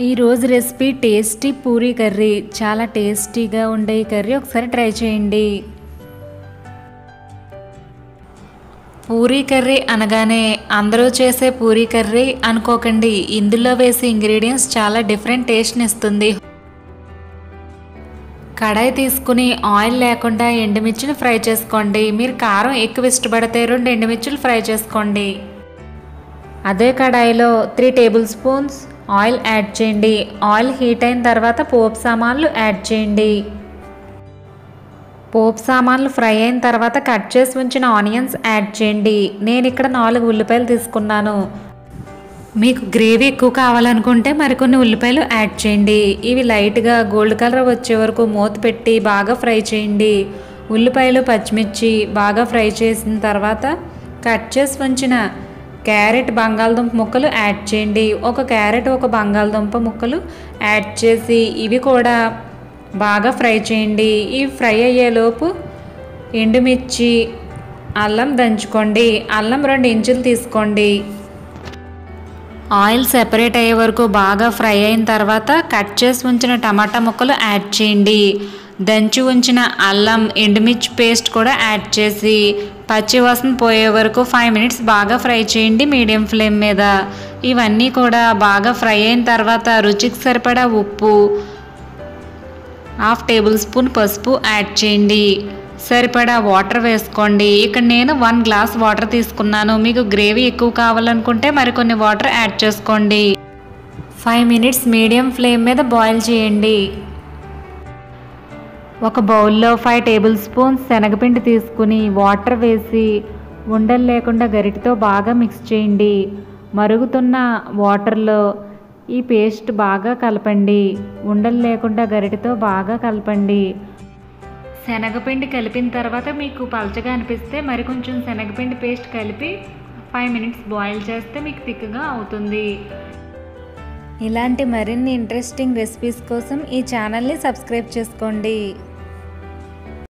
ఈరోజు recipe tasty Puri curry చాలా టేస్టీగా ఉండే ఈ కర్రీ ఒకసారి ట్రై చేయండి పూరీ కర్రీ అనగానే అందరూ చేసే పూరీ కర్రీ అనుకోకండి ఇందులో వేసే ఇంగ్రీడియంట్స్ చాలా డిఫరెంట్ టేస్ట్ని ఇస్తుంది కడాయి తీసుకుని ఆయిల్ లేకుండా ఎండుమిర్చిని ఫ్రై చేసుకోండి మీరు కారం ఎక్కువ ఇష్టపడితే రెండు ఎండుమిర్చులు ఫ్రై చేసుకోండి అదే కడాయిలో three table spoons oil add చేయండి ఆయిల్ హీట్ అయిన తర్వాత పోపు సామాన్లు యాడ్ చేయండి పోపు సామాన్లు ఫ్రై అయిన తర్వాత కట్ చేసి ఉంచిన ఆనియన్స్ యాడ్ చేయండి నేను ఇక్కడ నాలుగు ఉల్లిపాయలు తీసుకున్నాను మీకు గ్రేవీ ఎక్కువ కావాలనుకుంటే మరికొన్ని ఉల్లిపాయలు యాడ్ చేయండి ఇవి లైట్గా గోల్డ్ కలర్ వచ్చే వరకు మూత పెట్టి బాగా ఫ్రై చేయండి ఉల్లిపాయలు పచ్చిమిర్చి బాగా ఫ్రై చేసిన తర్వాత కట్ చేసి ఉంచిన క్యారెట్ బంగాళదుంప ముక్కలు యాడ్ చేయండి ఒక క్యారెట్ ఒక బంగాళదుంప ముక్కలు యాడ్ చేసి ఇవి కూడా బాగా ఫ్రై చేయండి ఇవి ఫ్రై అయ్యేలోపు ఎండుమిర్చి అల్లం దంచుకోండి అల్లం రెండు ఇంచులు తీసుకోండి ఆయిల్ సెపరేట్ అయ్యే వరకు బాగా ఫ్రై అయిన తర్వాత కట్ చేసి ఉంచిన టమాటా ముక్కలు యాడ్ చేయండి దంచి ఉంచిన అల్లం ఎండుమిర్చి పేస్ట్ కూడా యాడ్ చేసి పచ్చి వాసన పోయే వరకు ఫైవ్ మినిట్స్ బాగా ఫ్రై చేయండి మీడియం ఫ్లేమ్ మీద ఇవన్నీ కూడా బాగా ఫ్రై అయిన తర్వాత రుచికి సరిపడా ఉప్పు హాఫ్ టేబుల్ స్పూన్ పసుపు యాడ్ చేయండి సరిపడా వాటర్ వేసుకోండి ఇక్కడ నేను వన్ గ్లాస్ వాటర్ తీసుకున్నాను మీకు గ్రేవీ ఎక్కువ కావాలనుకుంటే మరికొన్ని వాటర్ యాడ్ చేసుకోండి ఫైవ్ మినిట్స్ మీడియం ఫ్లేమ్ మీద బాయిల్ చేయండి ఒక బౌల్లో ఫైవ్ టేబుల్ స్పూన్స్ శనగపిండి తీసుకుని వాటర్ వేసి ఉండలు లేకుండా గరిటతో బాగా మిక్స్ చేయండి మరుగుతున్న వాటర్లో ఈ పేస్ట్ బాగా కలపండి ఉండలు లేకుండా గరిటతో బాగా కలపండి శనగపిండి కలిపిన తర్వాత మీకు పలచగా అనిపిస్తే మరి కొంచెం శనగపిండి పేస్ట్ కలిపి ఫైవ్ మినిట్స్ బాయిల్ చేస్తే మీకు థిక్గా అవుతుంది ఇలాంటి మరిన్ని ఇంట్రెస్టింగ్ రెసిపీస్ కోసం ఈ ఛానల్ని సబ్స్క్రైబ్ చేసుకోండి